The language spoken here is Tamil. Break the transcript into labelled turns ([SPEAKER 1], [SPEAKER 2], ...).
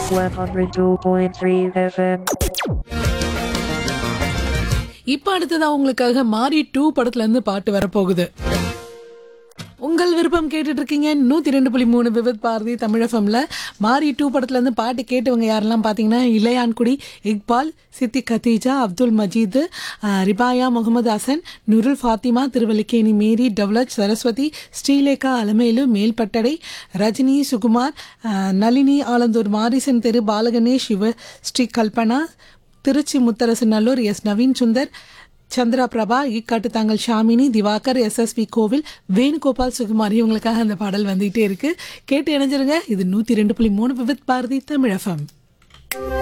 [SPEAKER 1] 102.3 FM.
[SPEAKER 2] இப்ப அடுத்ததா உங்களுக்காக மாரி டூ படத்துல இருந்து பாட்டு வரப்போகுது உங்கள் விருப்பம் கேட்டுட்டு இருக்கீங்க நூத்தி ரெண்டு புள்ளி மூணு விவித் பாரதி தமிழஃபம்ல மாரி டூ படத்துல இருந்து பாட்டு கேட்டவங்க யாரெல்லாம் பாத்தீங்கன்னா இளையான்குடி இக்பால் சித்தி கத்தீஜா அப்துல் மஜீத் அஹ், ரிபாயா முகமது ஹசன் நுருல் ஃபாத்திமா திருவல்லிக்கேணி மேரி டவ்லத் சரஸ்வதி ஸ்ரீலேகா அலமேலு மேல்பட்டடை ரஜினி சுகுமார் அஹ், நளினி ஆலந்தூர் மாரிசன் தெரு பாலகணேஷ் சிவ ஸ்ரீ கல்பனா திருச்சி முத்தரசு நல்லூர் எஸ் நவீன் சுந்தர் சந்திரா பிரபா ஈக்காட்டு தாங்கல் ஷாமினி திவாகர் எஸ்எஸ்வி கோவில் வேணுகோபால் சுகுமார் இவங்களுக்காக அந்த பாடல் வந்துகிட்டே இருக்கு கேட்டு இணைஞ்சிருங்க இது நூத்தி ரெண்டு புள்ளி மூணு விவித் பாரதி தமிழ் எஃப்எம்